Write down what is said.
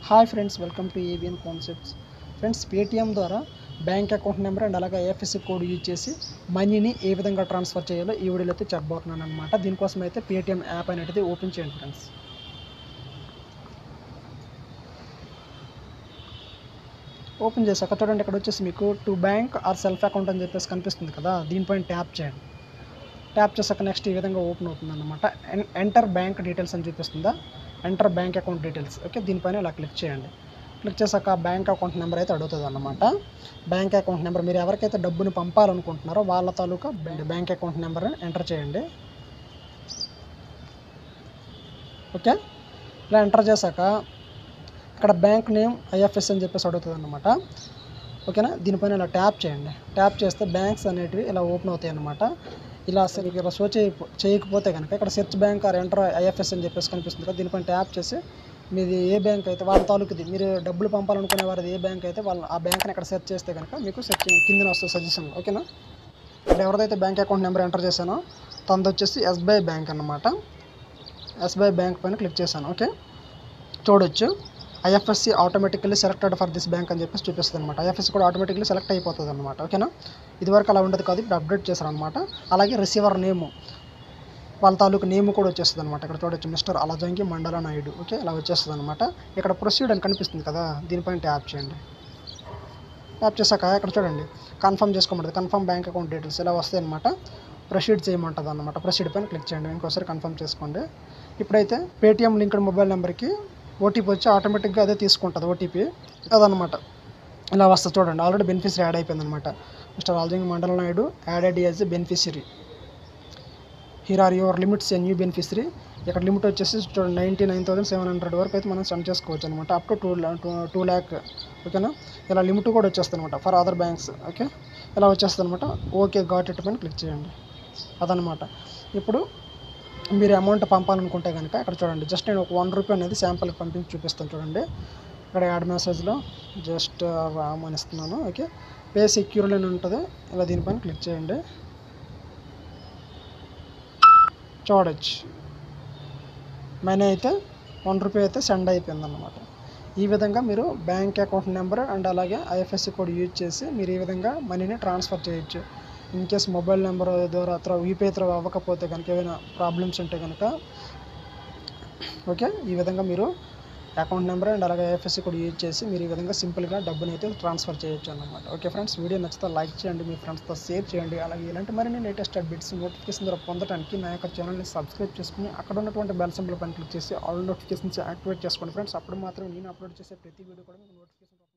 hi friends welcome to ABN concepts friends Paytm ద్వారా bank account number and అలాగే IFSC code use చేసి మనీని ఏ విధంగా ట్రాన్స్ఫర్ చేయాలో ఈ వీడియోలో అయితే చెప్పబోతున్నాను అనమాట దీనికోసం అయితే పేటిఎం యాప్ అనేది ఓపెన్ చేయండి ఫ్రెండ్స్ ఓపెన్ చేశాక చూడండి ఇక్కడ వచ్చేసి మీకు to bank or self account అని చెప్పేసి కనిపిస్తుంది కదా దీనిపైన ట్యాప్ చేయండి ట్యాప్ చేశాక నెక్స్ట్ ఈ విధంగా ఓపెన్ అవుతుంది అనమాట ఎంటర్ బ్యాంక్ డీటెయిల్స్ అని చూపిస్తుందా enter bank account details okay దీనిపైన ఇలా క్లిక్ చేయండి క్లిక్ చేశాక బ్యాంక్ అకౌంట్ నెంబర్ అయితే అడుగుతుంది అనమాట బ్యాంక్ అకౌంట్ నెంబర్ మీరు ఎవరికైతే డబ్బును పంపాలనుకుంటున్నారో వాళ్ళ తాలూకా బ్యాంక్ అకౌంట్ నెంబర్ ఎంటర్ చేయండి ఓకే ఇలా ఎంటర్ చేశాక ఇక్కడ బ్యాంక్ నేమ్ ఐఎఫ్ఎస్ అని చెప్పేసి అడుగుతుంది అనమాట ఓకేనా దీనిపైన ఇలా ట్యాప్ చేయండి ట్యాప్ చేస్తే బ్యాంక్స్ అనేటివి ఇలా ఓపెన్ అవుతాయి అనమాట ఇలా అసలు ఇలా సో చేయకపో చేయకపోతే కనుక ఇక్కడ search bank or enter IFS అని చెప్పేసి కనిపిస్తుంది కదా దీనిపైన ట్యాప్ చేసి మీది ఏ బ్యాంక్ అయితే వాళ్ళ తాలూకుది మీరు డబ్బులు పంపాలనుకునే వారిది ఏ బ్యాంక్ అయితే వాళ్ళ ఆ బ్యాంక్ని ఇక్కడ సెర్చ్ చేస్తే కనుక మీకు సెర్చ్ కిందన వస్తుంది సజెషన్ ఓకేనా ఇక్కడ ఎవరిదైతే బ్యాంక్ అకౌంట్ నెంబర్ ఎంటర్ చేశానో తనది వచ్చేసి ఎస్బీఐ బ్యాంక్ అన్నమాట ఎస్బీఐ బ్యాంక్ పైన క్లిక్ చేశాను ఓకే చూడొచ్చు IFSC automatically selected for this bank అని చెప్పేసి చూపిస్తుంది అనమాట ఐఎఫ్ఎస్సి కూడా ఆటోమేటికల్లీ సెలెక్ట్ అయిపోతుంది అనమాట ఓకేనా ఇదివరకు అలా ఉండదు కాదు ఇప్పుడు అప్డేట్ చేశారు అనమాట అలాగే రిసీవర్ నేము వాళ్ళ తాలూకు నేమ్ కూడా వచ్చేస్తుంది అనమాట ఇక్కడ చూడొచ్చు మిస్టర్ అలజంగి మండల నాయుడు ఓకే ఇలా వచ్చేస్తుంది అనమాట ఇక్కడ ప్రొసీడ్ అని కనిపిస్తుంది కదా దీనిపైన ట్యాప్ చేయండి ట్యాప్ చేశాక ఇక్కడ చూడండి కన్ఫర్మ్ చేసుకోమంటుంది కన్ఫర్మ్ బ్యాంక్ అకౌంట్ డీటెయిల్స్ ఇలా వస్తాయి అనమాట ప్రొసీడ్ చేయమంటుంది అనమాట ప్రొసీడ్ పైన క్లిక్ చేయండి ఇంకోసారి కన్ఫర్మ్ చేసుకోండి ఇప్పుడైతే పేటిఎం లింక్డ్ మొబైల్ నెంబర్కి ఓటీపీ వచ్చి ఆటోమేటిక్గా అదే తీసుకుంటుంది ఓటీపీ అదనమాట ఇలా వస్తుంది చూడండి ఆల్రెడీ బెనిఫిషరీ యాడ్ అయిపోయింది అనమాట మిస్టర్ ఆల్జింగ్ Mandala Naidu added as a beneficiary here are your limits a new beneficiary ఇక్కడ లిమిట్ వచ్చేసి చూడండి ninety nine thousand seven hundred వరకు అయితే మనం సెండ్ చేసుకోవచ్చు అనమాట up to two two lakh ఓకేనా ఇలా లిమిట్ కూడా వచ్చేస్తుంది అనమాట ఫర్ అదర్ బ్యాంక్స్ ఓకే ఇలా వచ్చేస్తుంది అనమాట ఓకే గాట్ ఇట్ పైన క్లిక్ చేయండి అదనమాట ఇప్పుడు మీరు అమౌంట్ పంపాలనుకుంటే కనుక ఇక్కడ చూడండి జస్ట్ నేను ఒక వన్ రూపీ అనేది శాంపుల్కి పంపించి చూపిస్తాను చూడండి ఇక్కడ యాడ్ మెసేజ్లో జస్ట్ రామ్ అని ఇస్తున్నాను ఓకే పే సెక్యూర్లీ అని ఉంటుంది ఇలా దీనిపైన క్లిక్ చేయండి చూడొచ్చు మనీ అయితే వన్ రూపీ అయితే సెండ్ అయిపోయింది అన్నమాట ఈ విధంగా మీరు బ్యాంక్ అకౌంట్ నెంబర్ అండ్ అలాగే ఐఎఫ్ఎస్సి కోడ్ యూజ్ చేసి మీరు ఈ విధంగా మనీని ట్రాన్స్ఫర్ చేయొచ్చు ఇన్ కేస్ మొబైల్ నెంబర్ ద్వారా త్రో యూపీఐ త్రో అవ్వకపోతే కనుక ఏమైనా ప్రాబ్లమ్స్ ఉంటే కనుక ఓకే ఈ విధంగా మీరు అకౌంట్ నెంబర్ అండ్ అలాగే ఐఎఫ్ఎస్సి కూడా యూజ్ చేసి మీరు ఈ విధంగా సింపుల్గా డబ్బుని అయితే ట్రాన్స్ఫర్ చేయొచ్చు అన్నమాట ఓకే ఫ్రెండ్స్ వీడియో నచ్చితే లైక్ చేయండి మీ ఫ్రెండ్స్తో షేర్ చేయండి అలాగే ఇలాంటి మరిన్ని లేటెస్ట్ అప్డేట్స్ నోటిఫికేషన్ ద్వారా పొందడానికి నా యొక్క ఛానల్ని సబ్స్క్రైబ్ చేసుకుని అక్కడ ఉన్నటువంటి బెల్ సింబల్ పైన క్లిక్ చేసి ఆల్ నోటిఫికేషన్స్ యాక్టివేట్ చేసుకోండి ఫ్రెండ్స్ అప్పుడు మాత్రం నేను అప్లోడ్ చేసే ప్రతి వీడియో కూడా మీకు నోటిఫికేషన్